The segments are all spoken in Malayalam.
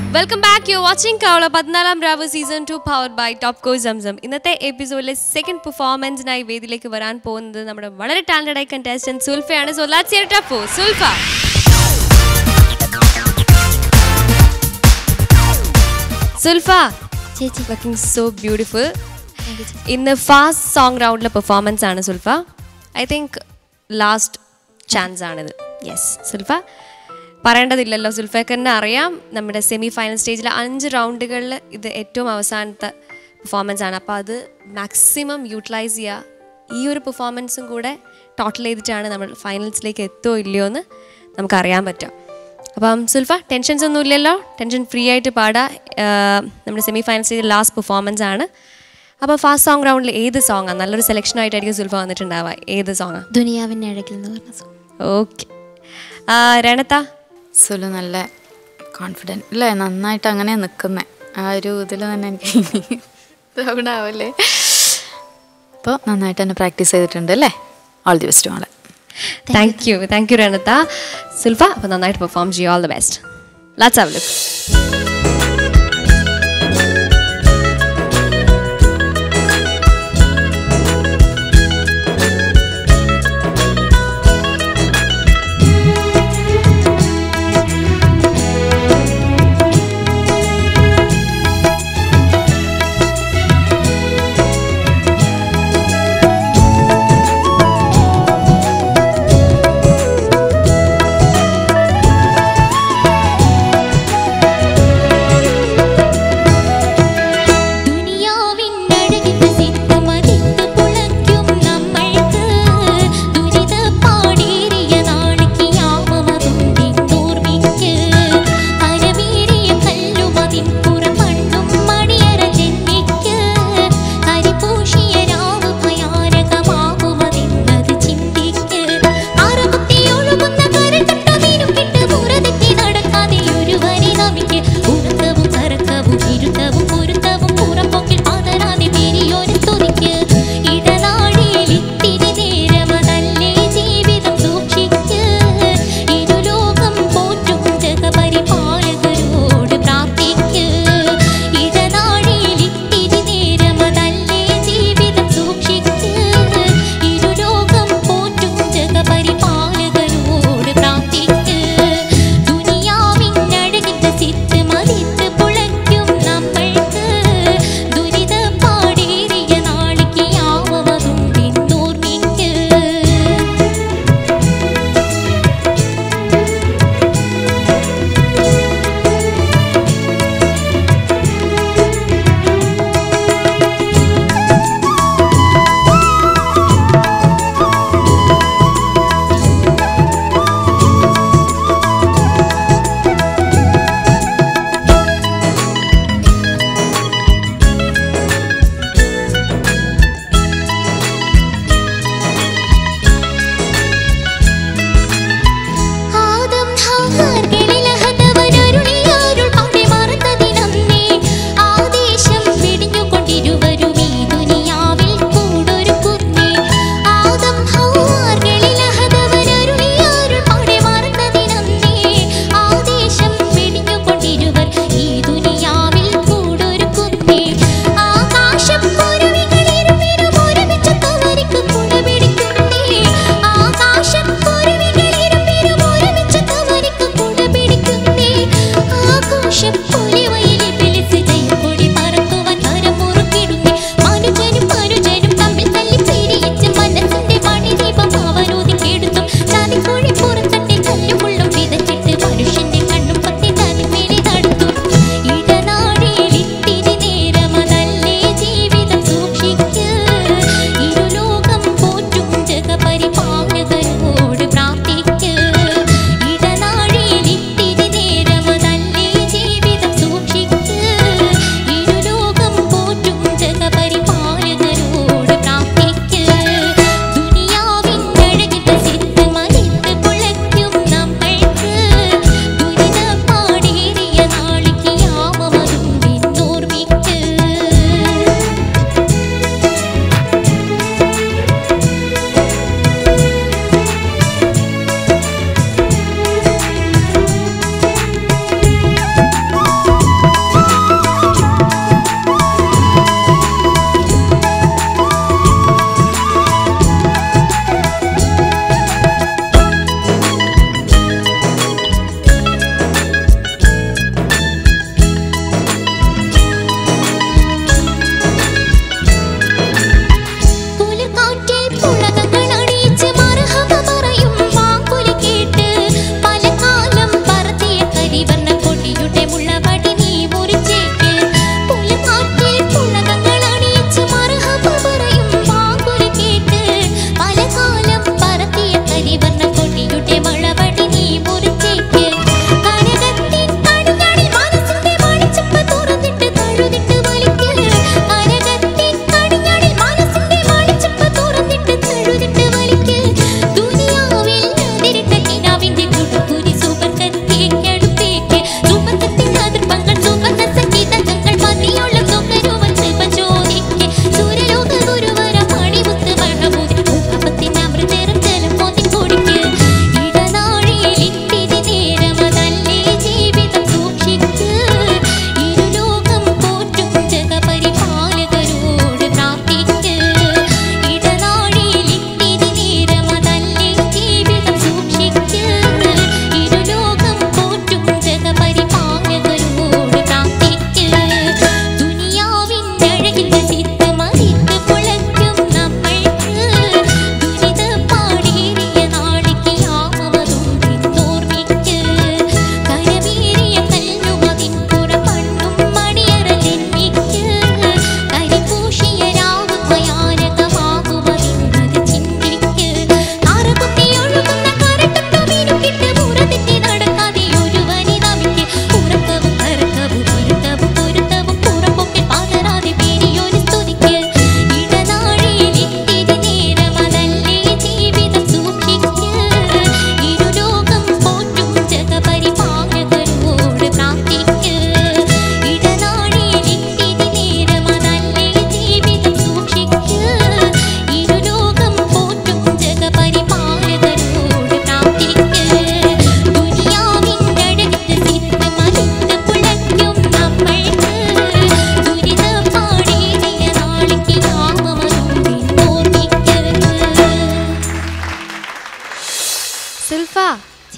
വെൽക്കം ബാക്ക് യു വാച്ചിങ് കവള പതിനാലാം രാവ് season two powered by top co Zamzam ഇന്നത്തെ എപ്പിസോഡിലെ സെക്കൻഡ് പെർഫോമൻസിനായി വേദിയിലേക്ക് വരാൻ പോകുന്നത് നമ്മുടെ വളരെ ടാലന്റഡ് ആയി കണ്ടസ്റ്റന്റ് സുൽഫയാണ് so let's hear it up Sulfa Sulfa ചേച്ചി ലുക്കിംഗ് സോ ബ്യൂട്ടിഫുൾ ഇന്ന് ഫാസ്റ്റ് സോങ് റൗണ്ടിലെ പെർഫോമൻസ് ആണ് Sulfa I think last chance ആണിത് യെസ് സുൽഫ പറയേണ്ടതില്ലല്ലോ സുൽഫയ്ക്ക് തന്നെ അറിയാം നമ്മുടെ സെമി ഫൈനൽ സ്റ്റേജിലെ അഞ്ച് റൗണ്ടുകളിൽ ഇത് ഏറ്റവും അവസാനത്തെ പെർഫോമൻസ് ആണ് അപ്പോൾ അത് മാക്സിമം യൂട്ടിലൈസ് ചെയ്യുക ഈ ഒരു പെർഫോമൻസും കൂടെ ടോട്ടൽ ചെയ്തിട്ടാണ് നമ്മൾ ഫൈനൽസിലേക്ക് എത്തുമോ ഇല്ലയോ എന്ന് നമുക്കറിയാൻ പറ്റുക അപ്പം സുൽഫ ടെൻഷൻസ് ഒന്നും ഇല്ലല്ലോ ടെൻഷൻ ഫ്രീ ആയിട്ട് പാടുക ആഹ് നമ്മുടെ സെമി ഫൈനൽ സ്റ്റേജിൽ ലാസ്റ്റ് പെർഫോമൻസ് ആണ് അപ്പോൾ ഫാസ്റ്റ് സോങ് റൗണ്ടിൽ ഏത് സോങ്ങാണ് നല്ലൊരു സെലക്ഷൻ ആയിട്ടായിരിക്കും സുൽഫ വന്നിട്ടുണ്ടാവുക ഏത് സോങ്ങാണ് ദുനിയാവിൻ്റെ അഴകിൽ എന്ന് പറഞ്ഞ song. ഓക്കെ രണത്ത സുലു നല്ല കോൺഫിഡൻറ്റ് അല്ലേ നന്നായിട്ട് അങ്ങനെ നിൽക്കുന്നേ ആ ഒരു ഇതിൽ തന്നെ എനിക്ക് പ്രൗഡ് ആവല്ലേ അപ്പോൾ നന്നായിട്ട് തന്നെ പ്രാക്ടീസ് ചെയ്തിട്ടുണ്ട് അല്ലേ ഓൾ ദി ബെസ്റ്റ് മോളെ താങ്ക് യു താങ്ക് യു രണത്ത സുൽഫ അപ്പോൾ നന്നായിട്ട് പെർഫോം ചെയ്യും all the best let's have look ും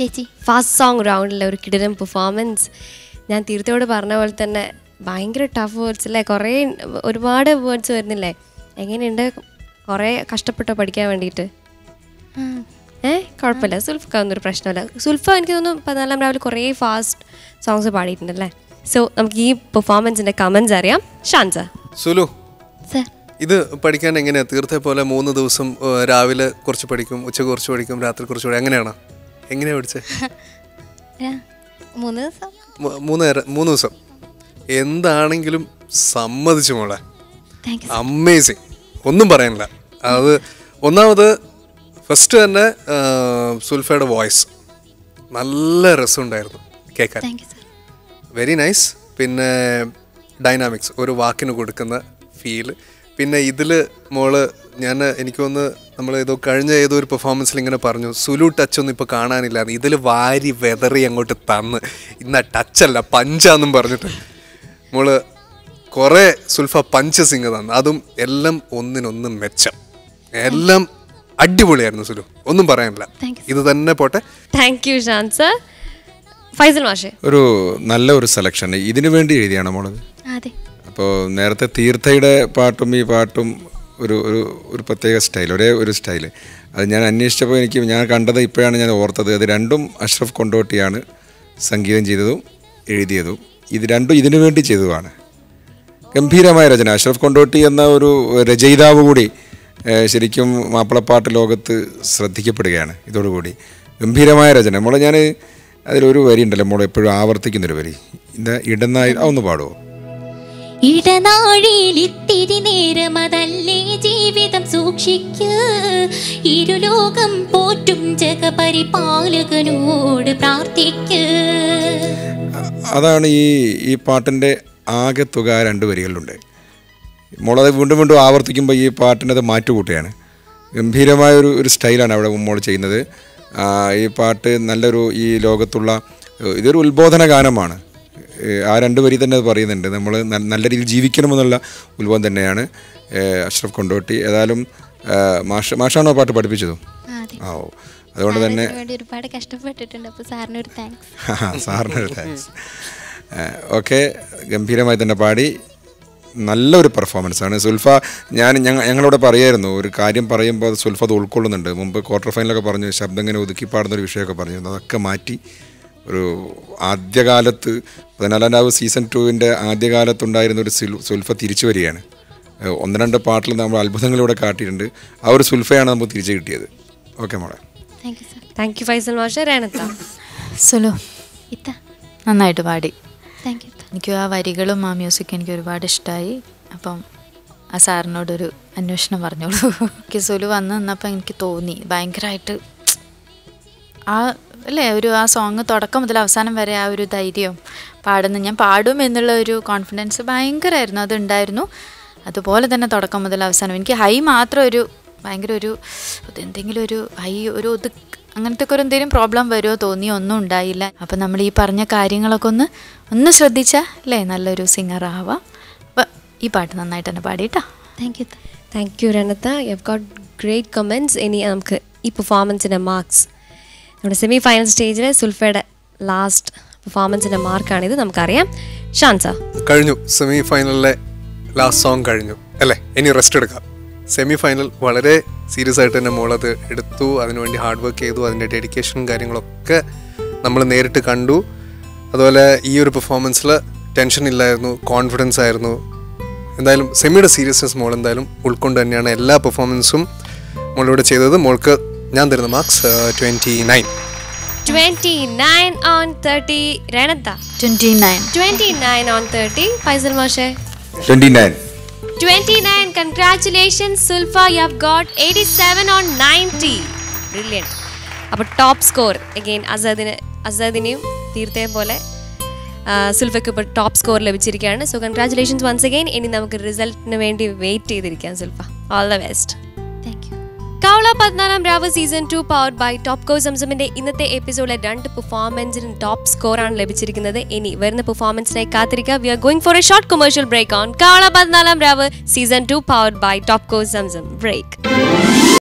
ചേച്ചി ഫാസ്റ്റ് സോങ് റൗണ്ടിലെ ഒരു കിടിലം പെർഫോമൻസ് ഞാൻ തീർത്ഥയോട് പറഞ്ഞ പോലെ തന്നെ ഭയങ്കര ടഫ് വേർഡ്സ് അല്ലേ കുറേ ഒരുപാട് വേർഡ്സ് വരുന്നില്ലേ എങ്ങനെയുണ്ട് കുറേ കഷ്ടപ്പെട്ടോ പഠിക്കാൻ വേണ്ടിയിട്ട് ഏ കുഴപ്പമില്ല സുൽഫക്ക് ഒന്നും പ്രശ്നമില്ല സുൽഫ എനിക്ക് തോന്നുന്നു പതിനാലാം രാവിലെ കുറേ ഫാസ്റ്റ് സോങ്സ് പാടിയിട്ടുണ്ടല്ലേ സോ നമുക്ക് ഈ പെർഫോമൻസിൻ്റെ കമൻസ് അറിയാം ഷാൻസ സുലു സർ ഇത് പഠിക്കാൻ എങ്ങനെയാ തീർത്തെ പോലെ മൂന്ന് ദിവസം ഏഹ്, രാവിലെ കുറച്ച് പഠിക്കും ഉച്ചക്ക് കുറച്ച് പഠിക്കും രാത്രി കുറച്ച് പഠിക്കും എങ്ങനെയാണോ എങ്ങനെയാ പഠിച്ചത് മൂന്ന് ദിവസം മൂ- മൂന്ന് നേരം മൂന്ന് ദിവസം എന്താണെങ്കിലും സമ്മതിച്ചു മോളെ താങ്ക് യു അമേസിങ് ഒന്നും പറയാനില്ല അത് ഒന്നാമത് ഫസ്റ്റ് തന്നെ ആ, സുൽഫയുടെ വോയിസ് നല്ല രസമുണ്ടായിരുന്നു കേൾക്കാൻ thank you sir very nice പിന്നെ ഡൈനാമിക്സ് ഒരു വാക്കിന് കൊടുക്കുന്ന ഫീല് പിന്നെ ഇതിൽ മോള് ഞാൻ എനിക്കൊന്ന് നമ്മൾ ഏതോ കഴിഞ്ഞ ഏതോ ഒരു പെർഫോമൻസിൽ ഇങ്ങനെ പറഞ്ഞു സുലു ടച്ച് ഒന്നും ഇപ്പോൾ കാണാനില്ല ഇതിൽ വാരി വെതറി അങ്ങോട്ട് തന്ന് ഇന്ന ടച്ചല്ല പഞ്ചാന്നും പറഞ്ഞിട്ട് മോള് കുറേ സുൽഫ പഞ്ച് സിംഗ് തന്നു അതും എല്ലാം ഒന്നിനൊന്നും മെച്ചം എല്ലാം അടിപൊളിയായിരുന്നു സുലു ഒന്നും പറയാനില്ല Thank you. ഇത് തന്നെ പോട്ടെ താങ്ക് യു ഷാൻസ ഫൈസൽ മാഷേ ഒരു നല്ല ഒരു സെലക്ഷൻ ഇതിനു വേണ്ടി എഴുതിയാണ് മോളത് അതെ അപ്പോൾ നേരത്തെ തീർത്ഥയുടെ പാട്ടും ഈ പാട്ടും ഒരു ഒരു ഒരു പ്രത്യേക സ്റ്റൈൽ ഒരേ ഒരു സ്റ്റൈൽ അത് ഞാൻ അന്വേഷിച്ചപ്പോൾ എനിക്ക് ഞാൻ കണ്ടത് ഇപ്പോഴാണ് ഞാൻ ഓർത്തത് അത് രണ്ടും അഷ്റഫ് കൊണ്ടോട്ടിയാണ് സംഗീതം ചെയ്തതും എഴുതിയതും ഇത് രണ്ടും ഇതിനു വേണ്ടി ചെയ്തതുമാണ് ഗംഭീരമായ രചന അഷ്റഫ് കൊണ്ടോട്ടി എന്ന ഒരു രചയിതാവ് കൂടി ഏഹ്, ശരിക്കും മാപ്പിളപ്പാട്ട് ലോകത്ത് ശ്രദ്ധിക്കപ്പെടുകയാണ് ഇതോടുകൂടി ഗംഭീരമായ രചന മോളെ ഞാൻ അതിലൊരു വരി ഉണ്ടല്ലോ മോളെ എപ്പോഴും ആവർത്തിക്കുന്നൊരു വരി ഇതാ ഇടനായി ആ ഒന്ന് പാടുമോ ഇടനാഴിയിൽ ഇത്തിരി നേരം അതല്ലേ ജീവിതം സൂക്ഷിക്ക് ഇരുലോകം പോറ്റും ജഗപരിപാലകനോട് പ്രാർത്ഥിക്ക് അതാണ് ഈ ഈ പാട്ടിൻ്റെ ആകെ തുക ആ രണ്ട് വരികളിലുണ്ട് മോളത് വീണ്ടും വീണ്ടും ആവർത്തിക്കുമ്പോൾ ഈ പാട്ടിനത് മാറ്റുകൂട്ടുകയാണ് ഗംഭീരമായ ഒരു ഒരു സ്റ്റൈലാണ് അവിടെ മോൾ ചെയ്യുന്നത് ആ, ഈ പാട്ട് നല്ലൊരു ഈ ലോകത്തുള്ള ഏഹ്, ഇതൊരു ഉത്ബോധന ഗാനമാണ് ഏഹ്, ആ രണ്ട് വരി തന്നെ അത് പറയുന്നുണ്ട് നമ്മൾ നല്ല രീതിയിൽ ജീവിക്കണമെന്നുള്ള ഉത്ബോധം തന്നെയാണ് ഏഹ്, അഷ്റഫ് കൊണ്ടോട്ടി ഏതായാലും ഏഹ്, മാഷ മാഷാണോ പാട്ട് പഠിപ്പിച്ചതും അതെ ആ ഓ അതുകൊണ്ട് തന്നെ അതിനു വേണ്ടി ഒരുപാട് കഷ്ടപ്പെട്ടിട്ടുണ്ട് അപ്പോൾ സാറിന് ഒരു താങ്ക്സ് സാറിന് താങ്ക്സ് ഓക്കെ ഗംഭീരമായി തന്നെ പാടി നല്ലൊരു പെർഫോമൻസ് ആണ് സുൽഫ ഞാൻ ഞങ്ങൾ ഞങ്ങളോട് പറയായിരുന്നു ഒരു കാര്യം പറയുമ്പോൾ അത് സുൽഫ അത് ഉൾക്കൊള്ളുന്നുണ്ട് മുമ്പ് ക്വാർട്ടർ ഫൈനലൊക്കെ പറഞ്ഞു ശബ്ദം ഇങ്ങനെ ഒതുക്കി പാടുന്ന ഒരു വിഷയമൊക്കെ പറഞ്ഞു അതൊക്കെ മാറ്റി ഒരു ആദ്യകാലത്ത് പതിനാലാം രാവ് സീസൺ ടുവിൻ്റെ ആദ്യകാലത്തുണ്ടായിരുന്ന ഒരു സുൽ സുൽഫ തിരിച്ചു വരികയാണ് ഏഹ് ഒന്ന് രണ്ട് പാട്ടിൽ നമ്മൾ അത്ഭുതങ്ങളിലൂടെ കാട്ടിയിട്ടുണ്ട് ആ ഒരു സുൽഫയാണ് നമുക്ക് തിരിച്ചു കിട്ടിയത് ഓക്കെ മോളെ thank you sir thank you Faisal മാഷ രേണത്ത സുലു ഇത്ത നന്നായിട്ട് പാടി താങ്ക് യു എനിക്ക് ആ വരികളും ആ മ്യൂസിക് എനിക്ക് ഒരുപാട് ഇഷ്ടമായി അപ്പം ആ സാറിനോടൊരു അന്വേഷണം പറഞ്ഞോളൂ എനിക്ക് സുലു വന്ന് നിന്നപ്പോൾ എനിക്ക് തോന്നി ഭയങ്കരമായിട്ട് ആ അല്ലേ ഒരു ആ സോങ് തുടക്കം മുതൽ അവസാനം വരെ ആ ഒരു ധൈര്യം പാടുന്ന ഞാൻ പാടും എന്നുള്ള ഒരു കോൺഫിഡൻസ് ഭയങ്കരമായിരുന്നു അതുണ്ടായിരുന്നു അതുപോലെ തന്നെ തുടക്കം മുതൽ അവസാനം എനിക്ക് ഹൈ മാത്രം ഒരു ഭയങ്കര ഒരു എന്തെങ്കിലും ഒരു ഹൈ ഒരു ഒതുക്ക് അങ്ങനത്തെ ഒക്കെ ഒരു എന്തെങ്കിലും പ്രോബ്ലം വരുമോ തോന്നിയോ ഒന്നും ഉണ്ടായില്ല അപ്പം നമ്മൾ ഈ പറഞ്ഞ കാര്യങ്ങളൊക്കെ ഒന്ന് ഒന്ന് ശ്രദ്ധിച്ചാൽ അല്ലേ നല്ലൊരു സിംഗർ ആവാം അപ്പം ഈ പാട്ട് നന്നായിട്ട് തന്നെ പാടിയിട്ടാ താങ്ക് യു താങ്ക് യു രനത്ത you have got great comments ഇനി നമുക്ക് ഈ പെർഫോമൻസിൻ്റെ മാർക്സ് നമ്മുടെ സെമി ഫൈനൽ സ്റ്റേജിൽ സുൽഫയുടെ ലാസ്റ്റ് പെർഫോമൻസിൻ്റെ മാർക്കാണിത് നമുക്കറിയാം ഷാൻസ കഴിഞ്ഞു സെമി ഫൈനലിലെ ലാസ്റ്റ് സോങ് കഴിഞ്ഞു അല്ലേ ഇനി റെസ്റ്റ് എടുക്കാം സെമി ഫൈനൽ വളരെ സീരിയസ് ആയിട്ട് തന്നെ മോളത് എടുത്തു അതിനുവേണ്ടി ഹാർഡ് വർക്ക് ചെയ്തു അതിൻ്റെ ഡെഡിക്കേഷനും കാര്യങ്ങളൊക്കെ നമ്മൾ നേരിട്ട് കണ്ടു അതുപോലെ ഈ ഒരു പെർഫോമൻസിൽ ടെൻഷൻ ഇല്ലായിരുന്നു കോൺഫിഡൻസ് ആയിരുന്നു എന്തായാലും സെമിയുടെ സീരിയസ്നെസ് മോൾ എന്തായാലും ഉൾക്കൊണ്ട് തന്നെയാണ് എല്ലാ പെർഫോമൻസും മോളിവിടെ ചെയ്തത് മോൾക്ക് ഞാൻ തരുന്ന marks twenty nine twenty nine on thirty രേണത്ത twenty nine twenty nine on thirty Faisal മാഷെ twenty nine 29 congratulations sulfa you have got 87 on 90 brilliant അപ്പോൾ ടോപ്പ് സ്കോർ അഗെയിൻ അസദിന് അസദിനെയും തീർത്തയും പോലെ ആ, സുൽഫയ്ക്ക് ഇപ്പോൾ ടോപ്പ് സ്കോർ ലഭിച്ചിരിക്കുകയാണ് സോ കൺഗ്രാറ്റുലേഷൻസ് വൺസ് അഗെയിൻ ഇനി നമുക്ക് റിസൾട്ടിന് വേണ്ടി വെയിറ്റ് ചെയ്തിരിക്കാം സുൽഫ all the best thank you കൗള പതിനാലാം രാവ് season two powered by top co സംസമിന്റെ ഇന്നത്തെ എപ്പിസോഡിലെ രണ്ട് പെർഫോമൻസിനും ടോപ്പ് സ്കോറാണ് ലഭിച്ചിരിക്കുന്നത് ഇനി വരുന്ന പെർഫോമൻസിനായി കാത്തിരിക്കുക we are going for a short commercial break on കൗള പതിനാലാം രാവ് season two powered by top co Zamzam break